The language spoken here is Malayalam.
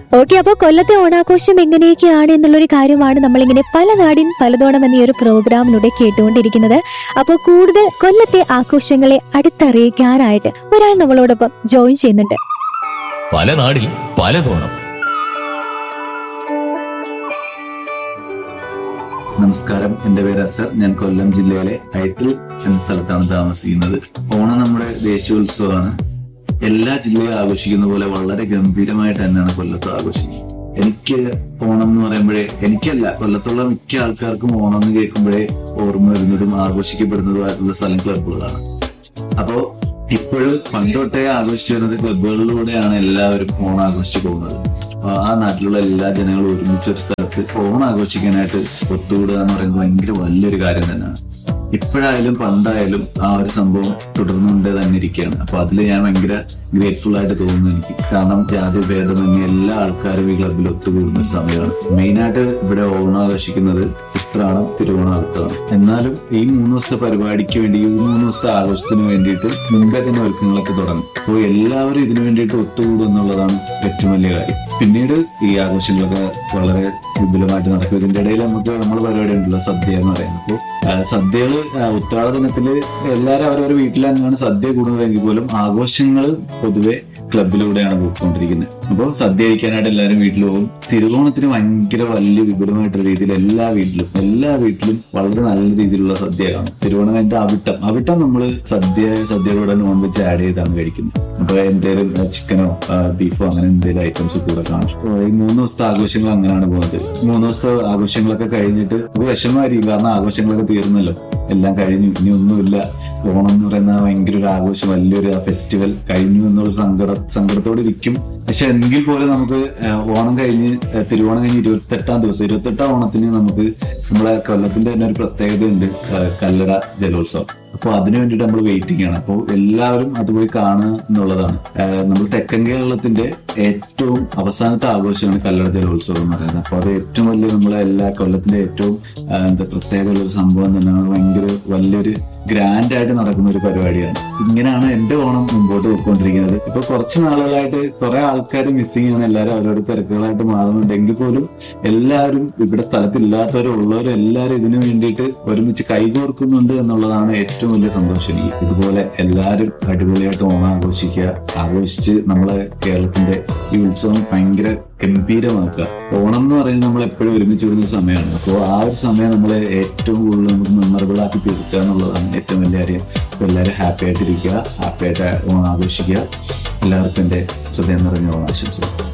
ഓക്കെ അപ്പോൾ കൊല്ലത്തെ ഓണാഘോഷം എങ്ങനെയൊക്കെയാണ് എന്നുള്ളൊരു കാര്യമാണ് നമ്മളിങ്ങനെ പല നാടിൻ പലതോണം എന്ന ഈ ഒരു പ്രോഗ്രാമിലൂടെ കേട്ടുകൊണ്ടിരിക്കുന്നത് അപ്പോൾ കൂടുതൽ കൊല്ലത്തെ ആഘോഷങ്ങളെ അടുത്തറിയിക്കാനായിട്ട് ഒരാൾ നമ്മളോടൊപ്പം ജോയിൻ ചെയ്യുന്നുണ്ട് പല നാടിൽ പലതോണം നമസ്കാരം എന്റെ പേര് അസർ ഞാൻ കൊല്ലം ജില്ലയിലെ ഐറ്റിൽ എന്ന സ്ഥലത്താണ് താമസിക്കുന്നത് ഓണം നമ്മുടെ ദേശീയോത്സവമാണ് എല്ലാ ജില്ലയും ആഘോഷിക്കുന്ന പോലെ വളരെ ഗംഭീരമായിട്ട് തന്നെയാണ് കൊല്ലത്ത് ആഘോഷിക്കുന്നത് എനിക്ക് ഓണം എന്ന് പറയുമ്പോഴേ എനിക്കല്ല കൊല്ലത്തുള്ള മിക്ക ആൾക്കാർക്കും ഓണം എന്ന് കേൾക്കുമ്പോഴേ ഓർമ്മ വരുന്നതും ആഘോഷിക്കപ്പെടുന്നതുമായിട്ടുള്ള സ്ഥലം ക്ലബ്ബുകളാണ് അപ്പോ ഇപ്പോഴും പണ്ടൊട്ടേ ആഘോഷിച്ചു വരുന്നത് ക്ലബ്ബുകളിലൂടെയാണ് എല്ലാവരും ഓണം ആഘോഷിച്ചു പോകുന്നത് അപ്പൊ ആ നാട്ടിലുള്ള എല്ലാ ജനങ്ങളും ഒരുമിച്ച് ഒരു സ്ഥലത്ത് ഓണം ആഘോഷിക്കാനായിട്ട് ഒത്തുകൂടുക എന്ന് പറയുന്നത് ഭയങ്കര വലിയൊരു കാര്യം തന്നെയാണ് ഇപ്പോഴായാലും പണ്ടായാലും ആ ഒരു സംഭവം തുടർന്നുകൊണ്ട് തന്നെ ഇരിക്കുകയാണ് അപ്പൊ അതിൽ ഞാൻ ഭയങ്കര ഗ്രേറ്റ്ഫുൾ ആയിട്ട് തോന്നുന്നു എനിക്ക് കാരണം ജാതി ഭേദമന്യേ എല്ലാ ആൾക്കാരും ഈ ക്ലബ്ബിൽ ഒത്തുകൂടുന്ന ഒരു സമയമാണ് മെയിനായിട്ട് ഇവിടെ ഓണം ആഘോഷിക്കുന്നത് ഉത്രാടം തിരുവോണാവട്ടമാണ് എന്നാലും ഈ മൂന്ന് ദിവസത്തെ പരിപാടിക്ക് വേണ്ടി ഈ മൂന്ന് ദിവസത്തെ ആഘോഷത്തിന് വേണ്ടിയിട്ട് മുമ്പേ തന്നെ ഒരുക്കങ്ങളൊക്കെ തുടങ്ങും അപ്പോൾ എല്ലാവരും ഇതിനു വേണ്ടിയിട്ട് ഒത്തുകൂടും എന്നുള്ളതാണ് ഏറ്റവും വലിയ കാര്യം പിന്നീട് ഈ ആഘോഷങ്ങളൊക്കെ വളരെ വിപുലമായിട്ട് നടക്കും ഇതിന്റെ ഇടയിൽ നമുക്ക് നമ്മുടെ പരിപാടി ഉണ്ടല്ലോ സദ്യ എന്ന് പറയുന്നത് അപ്പോൾ സദ്യകള് ആ, ഉത്രാട ദിനത്തില് എല്ലാവരും അവരവരുടെ വീട്ടിൽ തന്നെയാണ് സദ്യ കൂടുന്നതെങ്കിൽ പോലും ആഘോഷങ്ങൾ പൊതുവെ ക്ലബിലൂടെയാണ് പോയിക്കൊണ്ടിരിക്കുന്നത് അപ്പോൾ സദ്യ കഴിക്കാനായിട്ട് എല്ലാവരും വീട്ടിൽ പോകും തിരുവോണത്തിന് ഭയങ്കര വലിയ വിപുലമായിട്ടുള്ള രീതിയിൽ എല്ലാ വീട്ടിലും എല്ലാ വീട്ടിലും വളരെ നല്ല രീതിയിലുള്ള സദ്യ കാണും തിരുവോണം കഴിഞ്ഞിട്ട് അവിട്ടം അവിട്ടം നമ്മൾ സദ്യ സദ്യയുടെ നോൺ വെജ് ആഡ് ചെയ്താണ് കഴിക്കുന്നത് അപ്പൊ എന്തേലും ചിക്കനോ ബീഫോ അങ്ങനെ എന്തെങ്കിലും ഐറ്റംസ് കൂടെ കാണും അപ്പൊ ഈ മൂന്ന് ദിവസത്തെ ആഘോഷങ്ങൾ അങ്ങനെയാണ് പോകുന്നത് മൂന്ന് ദിവസത്തെ ആഘോഷങ്ങളൊക്കെ കഴിഞ്ഞിട്ട് നമുക്ക് വിഷമമായിരിക്കും കാരണം ആഘോഷങ്ങളൊക്കെ തീർന്നല്ലോ എല്ലാം കഴിഞ്ഞു ഇനി ഒന്നുമില്ല ഓണം എന്ന് പറയുന്ന ഭയങ്കര ഒരു ആഘോഷം വലിയൊരു ഫെസ്റ്റിവൽ കഴിഞ്ഞു എന്നുള്ള സങ്കട സങ്കടത്തോടെ ഇരിക്കും പക്ഷെ എങ്കിൽ പോലും നമുക്ക് ആ, ഓണം കഴിഞ്ഞ് ആ, തിരുവോണം കഴിഞ്ഞ് ഇരുപത്തെട്ടാം ദിവസം ഇരുപത്തെട്ടാം ഓണത്തിന് നമുക്ക് നമ്മളെ കൊല്ലത്തിന്റെ തന്നെ ഒരു പ്രത്യേകതയുണ്ട് ആ, കല്ലട ജലോത്സവം അപ്പോൾ അതിനു വേണ്ടിയിട്ട് നമ്മൾ വെയിറ്റിംഗ് ആണ് അപ്പോൾ എല്ലാവരും അത് പോയി കാണുക എന്നുള്ളതാണ് ആ, നമ്മൾ തെക്കൻ കേരളത്തിന്റെ ഏറ്റവും അവസാനത്തെ ആഘോഷമാണ് കല്ലട ജലോത്സവം എന്ന് പറയുന്നത് അപ്പോൾ അത് ഏറ്റവും വലിയ നമ്മളെ എല്ലാ കൊല്ലത്തിന്റെ ഏറ്റവും ആ, എന്താ പ്രത്യേകത ഉള്ള ഒരു സംഭവം തന്നെയാണ് ഭയങ്കര വലിയൊരു ഗ്രാൻഡ് ആയിട്ട് നടക്കുന്ന ഒരു പരിപാടിയാണ് ഇങ്ങനെയാണ് എന്റെ ഓണം മുമ്പോട്ട് പോയിക്കൊണ്ടിരിക്കുന്നത് ഇപ്പൊ കുറച്ച് നാളുകളായിട്ട് കുറെ ആൾക്കാർ മിസ്സിംഗ് ആണ് എല്ലാവരും അവരവരുടെ തിരക്കുകളായിട്ട് മാറുന്നുണ്ടെങ്കിൽ പോലും എല്ലാവരും ഇവിടെ സ്ഥലത്തില്ലാത്തവരും ഉള്ളവരും എല്ലാവരും ഇതിനു വേണ്ടിയിട്ട് ഒരുമിച്ച് കൈകോർക്കുന്നുണ്ട് എന്നുള്ളതാണ് ഏറ്റവും വലിയ സന്തോഷം എനിക്ക് ഇതുപോലെ എല്ലാവരും അടിപൊളിയായിട്ട് ഓണം ആഘോഷിക്കുക ആഘോഷിച്ച് നമ്മളെ കേരളത്തിന്റെ ഈ ഉത്സവം ഭയങ്കര ഗംഭീരമാക്കുക ഓണം എന്ന് പറയുന്നത് നമ്മൾ എപ്പോഴും ഒരുമിച്ച് വരുന്ന സമയമാണ് അപ്പോൾ ആ ഒരു സമയം നമ്മളെ ഏറ്റവും കൂടുതൽ നമുക്ക് മെമ്മറബിൾ ആക്കി തീർക്കുക എന്നുള്ളതാണ് ഏറ്റവും വലിയ കാര്യം അപ്പോൾ എല്ലാവരും ഹാപ്പി ആയിട്ടിരിക്കുക ഹാപ്പി ആയിട്ട് ഓണം ആഘോഷിക്കുക എല്ലാവർക്കും എൻ്റെ ഹൃദയം നിറഞ്ഞ ഓണം ആശംസിക്കുന്നു